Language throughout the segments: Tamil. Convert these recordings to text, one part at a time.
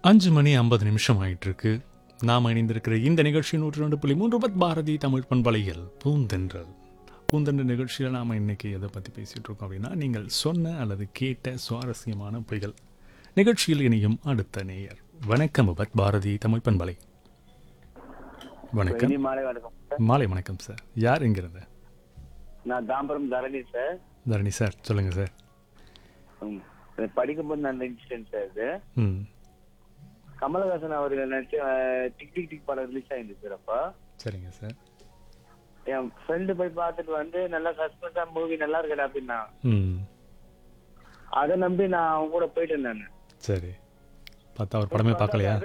அஞ்சு மணி ஐம்பது நிமிஷம் ஆயிட்டு இருக்கு நாம் இணைந்திருக்கிற இந்த நிகழ்ச்சி நூற்றி ரெண்டு புள்ளி மூன்று பத் பாரதி தமிழ் பண்பலையில் பூந்தென்றல் பூந்தென்றல் நிகழ்ச்சியில் நாம் இன்னைக்கு எதை பற்றி பேசிகிட்டு இருக்கோம் அப்படின்னா நீங்கள் சொன்ன அல்லது கேட்ட சுவாரஸ்யமான பொய்கள் நிகழ்ச்சியில் இணையும் அடுத்த நேயர் வணக்கம் பத் பாரதி தமிழ் பண்பலை வணக்கம் இனி மாலை வணக்கம் சார் மாலை வணக்கம் சார் யார் எங்கிறது நான் தாம்பரம் தரணி சார் தரணி சார் சொல்லுங்கள் சார் ம். இது படிக்கும்போது நான் இன்சிடென்ட் சார் இது ம் கமலஹாசன் அவர்கள் நடிச்ச அஹ், டிக் டிக் டிக் படம் ரிலீஸ் ஆயிருந்துச்சு சார் அப்போ சரிங்க சார் என் ஃப்ரெண்டு போய் பார்த்துட்டு வந்து நல்லா சஸ்பென்ஸா மூவி நல்லா இருக்கடா அப்படின்னா ம் அதை நம்பி நான் அவங்க கூட போயிட்டேன் நான் சரி பார்த்தா அவர் படமே பார்க்கலையா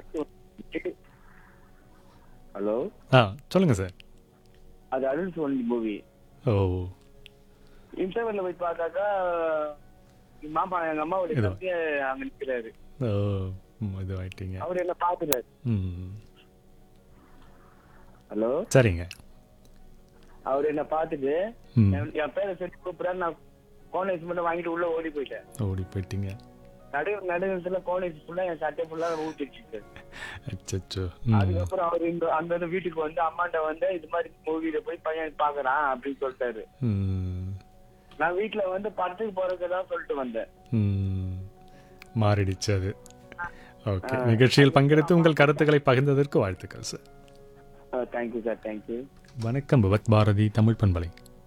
ஹலோ ஆ சொல்லுங்கள் சார் அது அடல்ட் ஒன்லி மூவி ஓ இன்டர்வெல்ல போய் பார்த்தாக்கா எங்க மாமா எங்க அம்மாவுடைய இதோ. தம்பி அங்க நிக்கிறாரு ஓ ம், இது ஆயிட்டீங்க அவர் என்ன பாத்துறாரு ம் ஹலோ சரிங்க அவர் என்ன பார்த்துட்டு ம் என் என் பேரை சொல்லி கூப்பிடுறாரு நான் கோனேஜ் மட்டும் வாங்கிட்டு உள்ள ஓடி போயிட்டேன் ஓடி போயிட்டீங்க நடு நடுவில் கோனேஜ் ஃபுல்லா என் சட்டை ஃபுல்லா ஊத்திடுச்சு அச்சோ ம் அதுக்கப்புறம் அவர் இங்க அந்த அந்த வீட்டுக்கு வந்து அம்மாண்ட வந்து இது மாதிரி மூவில போய் பையன் பாக்குறான் அப்படின்னு சொல்லிட்டாரு ம் நான் வீட்டுல வந்து படத்துக்கு போறதுக்கு தான் சொல்லிட்டு வந்தேன் ம் மாறிடுச்சு அது ஓகே நிகழ்ச்சியில் பங்கெடுத்து உங்கள் கருத்துக்களை பகிர்ந்ததற்கு வாழ்த்துக்கள் சார் தேங்க்யூ சார் தேங்க்யூ வணக்கம் பவத் பாரதி தமிழ் பண்பலை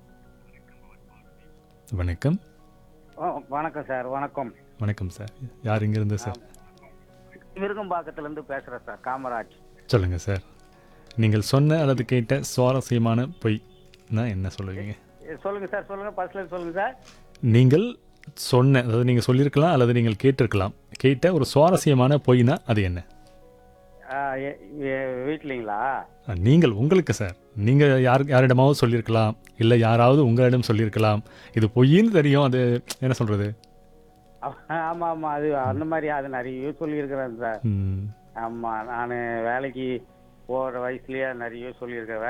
வணக்கம் வணக்கம் சார் வணக்கம் வணக்கம் சார் யார் இங்கிருந்து சார் விருகம்பாக்கத்துல இருந்து பேசுறேன் சார் காமராஜ் சொல்லுங்க சார் நீங்கள் சொன்ன அல்லது கேட்ட சுவாரஸ்யமான பொய்னா என்ன சொல்லுவீங்க எ, சொல்லுங்க சார் சொல்லுங்க ஃபர்ஸ்ட்ல சொல்லுங்க சார் நீங்கள் சொன்ன அதாவது நீங்கள் சொல்லியிருக்கலாம் அல்லது நீங்கள் கேட்டிருக்கலாம் கேட்ட ஒரு சுவாரஸ்யமான பொய்னா அது என்ன ஆ, எ- எ- வீட்லீங்களா அஹ், நீங்கள் உங்களுக்கு சார் நீங்கள் யார் யாரிடமாவது சொல்லியிருக்கலாம் இல்லை யாராவது உங்களிடம் சொல்லியிருக்கலாம் இது பொய்ன்னு தெரியும் அது என்ன சொல்கிறது ஆமா ஆமா அது அந்த மாதிரி அது நிறைய சொல்லியிருக்கிறேன் சார் ம் ஆமா நான் வேலைக்கு போற வயசுலயே நிறைய சொல்லியிருக்கேன்